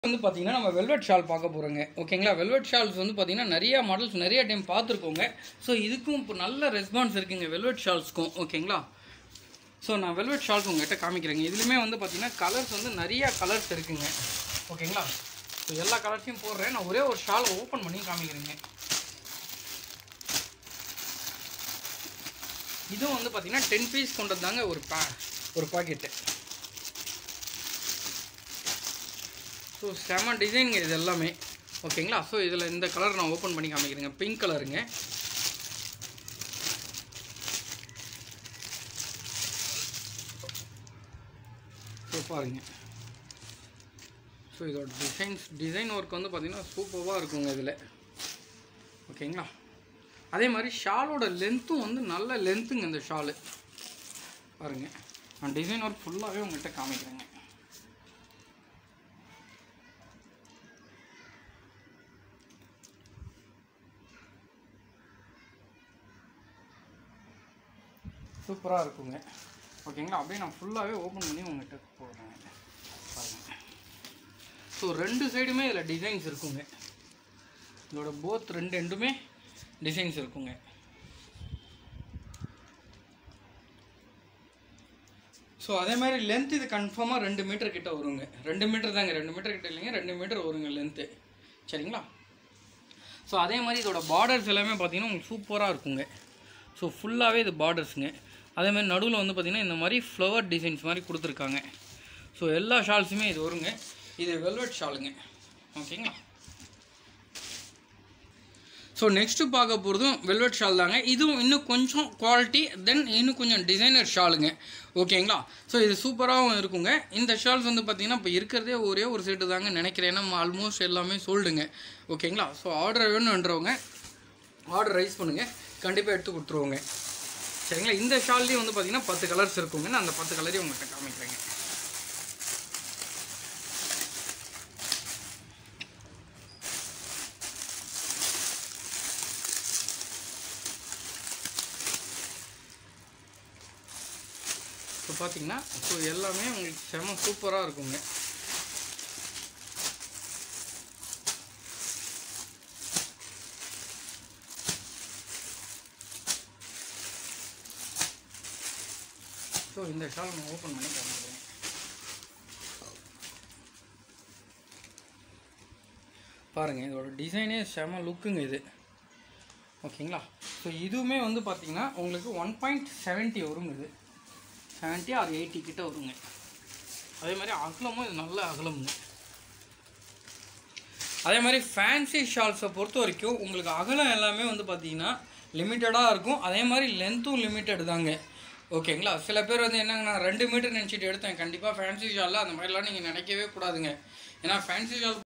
வந்து பார்த்தீங்கன்னா நம்ம வெல்வெட் ஷால் பார்க்க போகிறோங்க ஓகேங்களா வெல்வெட் ஷால்ஸ் வந்து பார்த்தீங்கன்னா நிறைய மாடல்ஸ் நிறைய டைம் பார்த்துருக்கோங்க ஸோ இதுக்கும் இப்போ நல்ல ரெஸ்பான்ஸ் இருக்குங்க வெல்வெட் ஷால்ஸ்க்கும் ஓகேங்களா ஸோ நான் வெல்வெட் ஷால்ஸ் உங்கள்கிட்ட காமிக்கிறேங்க இதுலையுமே வந்து பார்த்தீங்கன்னா கலர்ஸ் வந்து நிறைய கலர்ஸ் இருக்குங்க ஓகேங்களா ஸோ எல்லா கலர்ஸையும் போடுறேன் நான் ஒரே ஒரு ஷால் ஓப்பன் பண்ணி காமிக்கிறேங்க இதுவும் வந்து பார்த்தீங்கன்னா டென் பீஸ் கொண்டது தாங்க ஒரு பா ஒரு பாக்கெட்டு ஸோ செம டிசைனுங்க இது எல்லாமே ஓகேங்களா ஸோ இதில் இந்த கலர் நான் ஓப்பன் பண்ணி காமிக்கிறேங்க பிங்க் கலருங்க ஸோ பாருங்க ஸோ இதோட டிசைன்ஸ் டிசைன் ஒர்க் வந்து பார்த்திங்கன்னா சூப்பராக இருக்குங்க இதில் ஓகேங்களா அதே மாதிரி ஷாலோட லென்த்தும் வந்து நல்ல லென்த்துங்க இந்த ஷாலு பாருங்க நான் டிசைன் ஒர்க் ஃபுல்லாகவே உங்கள்கிட்ட காமிக்கிறேங்க சூப்பராக இருக்குங்க ஓகேங்களா அப்படியே நான் ஃபுல்லாகவே ஓப்பன் பண்ணி உங்கள்கிட்ட போடுறேன் பாருங்கள் ஸோ ரெண்டு சைடுமே இதில் டிசைன்ஸ் இருக்குங்க இதோட போத் ரெண்டு எண்டுமே டிசைன்ஸ் இருக்குங்க ஸோ அதே மாதிரி லென்த் இது கன்ஃபார்மாக ரெண்டு மீட்டர் கிட்ட வருங்க ரெண்டு மீட்டர் தாங்க ரெண்டு மீட்டர் கிட்ட இல்லைங்க ரெண்டு மீட்டர் வருங்க லென்த்து சரிங்களா ஸோ அதே மாதிரி இதோட பார்டர்ஸ் எல்லாமே பார்த்தீங்கன்னா உங்களுக்கு சூப்பராக இருக்குங்க ஸோ ஃபுல்லாகவே இது பார்டர்ஸுங்க அதே மாதிரி நடுவில் வந்து பார்த்திங்கன்னா இந்த மாதிரி ஃப்ளவர் டிசைன்ஸ் மாதிரி கொடுத்துருக்காங்க ஸோ எல்லா ஷால்ஸுமே இது வருங்க இது வெல்வெட் ஷாலுங்க ஓகேங்களா ஸோ நெக்ஸ்ட்டு பார்க்க போகிறதும் வெல்வெட் ஷால் தாங்க இதுவும் இன்னும் கொஞ்சம் குவாலிட்டி தென் இன்னும் கொஞ்சம் டிசைனர் ஷாலுங்க ஓகேங்களா ஸோ இது சூப்பராகவும் இருக்குங்க இந்த ஷால்ஸ் வந்து பார்த்திங்கன்னா இப்போ இருக்கிறதே ஒரே ஒரு செட்டு தாங்க நினைக்கிறேன் நம்ம ஆல்மோஸ்ட் எல்லாமே சோல்டுங்க ஓகேங்களா ஸோ ஆர்டர் வேணுன்றவங்க ஆர்டர் ரைஸ் பண்ணுங்கள் கண்டிப்பாக எடுத்து கொடுத்துருவோங்க சரிங்களா இந்த ஷால்லையும் வந்து பார்த்திங்கன்னா பத்து கலர்ஸ் இருக்குங்க நான் அந்த பத்து கலரையும் உங்கள்கிட்ட காமிக்கிறேங்க ஸோ பார்த்தீங்கன்னா ஸோ எல்லாமே உங்களுக்கு செம சூப்பராக இருக்குங்க ஸோ இந்த ஷால் நான் ஓப்பன் பண்ணி காமிக்கிறேன் பாருங்கள் இதோட டிசைனே செம லுக்குங்க இது ஓகேங்களா ஸோ இதுவுமே வந்து பார்த்தீங்கன்னா உங்களுக்கு ஒன் பாயிண்ட் செவன்ட்டி வருங்க இது செவன்ட்டி ஆர் எயிட்டி கிட்ட வருங்க அதே மாதிரி அகலமும் இது நல்ல அகலமுங்க அதே மாதிரி ஃபேன்சி ஷால்ஸை பொறுத்த வரைக்கும் உங்களுக்கு அகலம் எல்லாமே வந்து பார்த்தீங்கன்னா லிமிட்டடாக இருக்கும் அதே மாதிரி லென்த்தும் லிமிட்டட் தாங்க ஓகேங்களா சில பேர் வந்து என்னங்க நான் ரெண்டு மீட்டர் நினச்சிட்டு எடுத்தேன் கண்டிப்பாக ஃபேன்சி ஷாலில் அந்த மாதிரிலாம் நீங்கள் நினைக்கவே கூடாதுங்க ஏன்னா ஃபேன்சி ஷால்